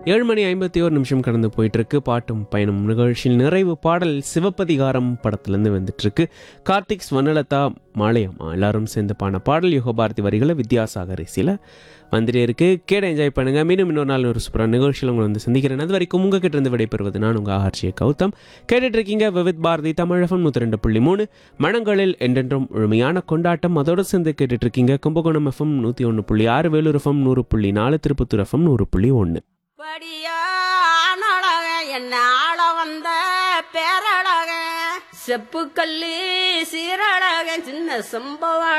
ஏழு மணி ஐம்பத்தி ஒரு நிமிஷம் கடந்து போயிட்டு இருக்கு பாட்டும் பயணம் நிகழ்ச்சியில் நிறைவு பாடல் சிவப்பதிகாரம் படத்துலேருந்து வந்துட்டு இருக்கு கார்த்திக் ஸ்வர்ணலதா மாலயம்மா எல்லாரும் சேர்ந்து பாடின பாடல் யுகபாரதி வரிகளை வித்யாசாகர் இசையில் வந்துட்டே இருக்கு கேட என்ஜாய் பண்ணுங்க மீண்டும் இன்னொரு நாள் ஒரு சூப்பரான நிகழ்ச்சியில் உங்களை வந்து சந்திக்கிறேன் அது வரைக்கும் உங்ககிட்ட இருந்து விடைபெறுவது நான் உங்கள் ஆர்ச்சிய கௌதம் கேட்டுட்டு இருக்கீங்க விவித் பாரதி தமிழகம் நூற்றி ரெண்டு புள்ளி மூணு மனங்களில் என்றென்றும் முழுமையான கொண்டாட்டம் அதோடு சேர்ந்து கேட்டுட்டு இருக்கீங்க கும்பகோணம் எஃப்எம் நூற்றி ஒன்று புள்ளி ஆறு வேலூர் எஃப்எம் நூறு புள்ளி நாலு திருப்பத்தூர் எஃப்எம் நூறு புள்ளி ஒன்று படியா ஆனழக என்ன ஆள வந்த பேரழக செப்பு கல்லி சீரழக சின்ன சம்பவம்